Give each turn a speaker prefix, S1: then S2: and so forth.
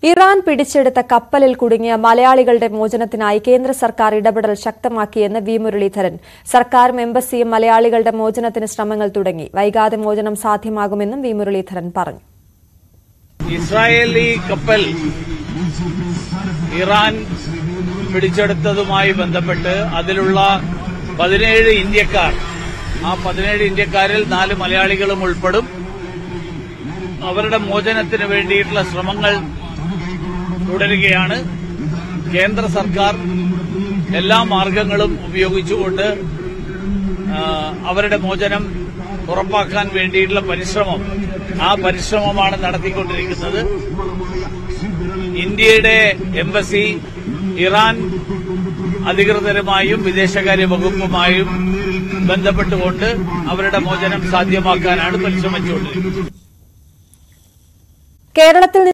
S1: Iran പിടിച്ചെടുത്ത കപ്പലിൽ കുടുങ്ങിയ മലയാളികളുടെ മോചനത്തിനായി കേന്ദ്ര സർക്കാർ ഇടപെടൽ ശക്തമാക്കിയെന്ന് വി മുരളീധരൻ സർക്കാരും എംബസിയും മലയാളികളുടെ മോചനത്തിന് ശ്രമങ്ങൾ തുടങ്ങി വൈകാതെ മോചനം സാധ്യമാകുമെന്നും വി മുരളീധരൻ പറഞ്ഞു
S2: ഇസ്രായേലി കപ്പൽ ഇറാൻ പിടിച്ചെടുത്തതുമായി ബന്ധപ്പെട്ട് അതിലുള്ള പതിനേഴ് ഇന്ത്യക്കാർ ആ പതിനേഴ് ഇന്ത്യക്കാരിൽ നാല് മലയാളികളും ഉൾപ്പെടും അവരുടെ മോചനത്തിന് വേണ്ടിയിട്ടുള്ള ശ്രമങ്ങൾ തുടരുകയാണ് കേന്ദ്ര സർക്കാർ എല്ലാ മാർഗങ്ങളും ഉപയോഗിച്ചുകൊണ്ട് ആ, അവരുടെ മോചനം ഉറപ്പാക്കാൻ വേണ്ടിയിട്ടുള്ള പരിശ്രമം ആ പരിശ്രമമാണ് നടത്തിക്കൊണ്ടിരിക്കുന്നത് ഇന്ത്യയുടെ എംബസി ഇറാൻ അധികൃതരുമായും വിദേശകാര്യ വകുപ്പുമായും ബന്ധപ്പെട്ടുകൊണ്ട് അവരുടെ മോചനം സാധ്യമാക്കാനാണ് പരിശ്രമിച്ചുകൊണ്ടിരിക്കുന്നത്
S1: കേരളത്തിൽ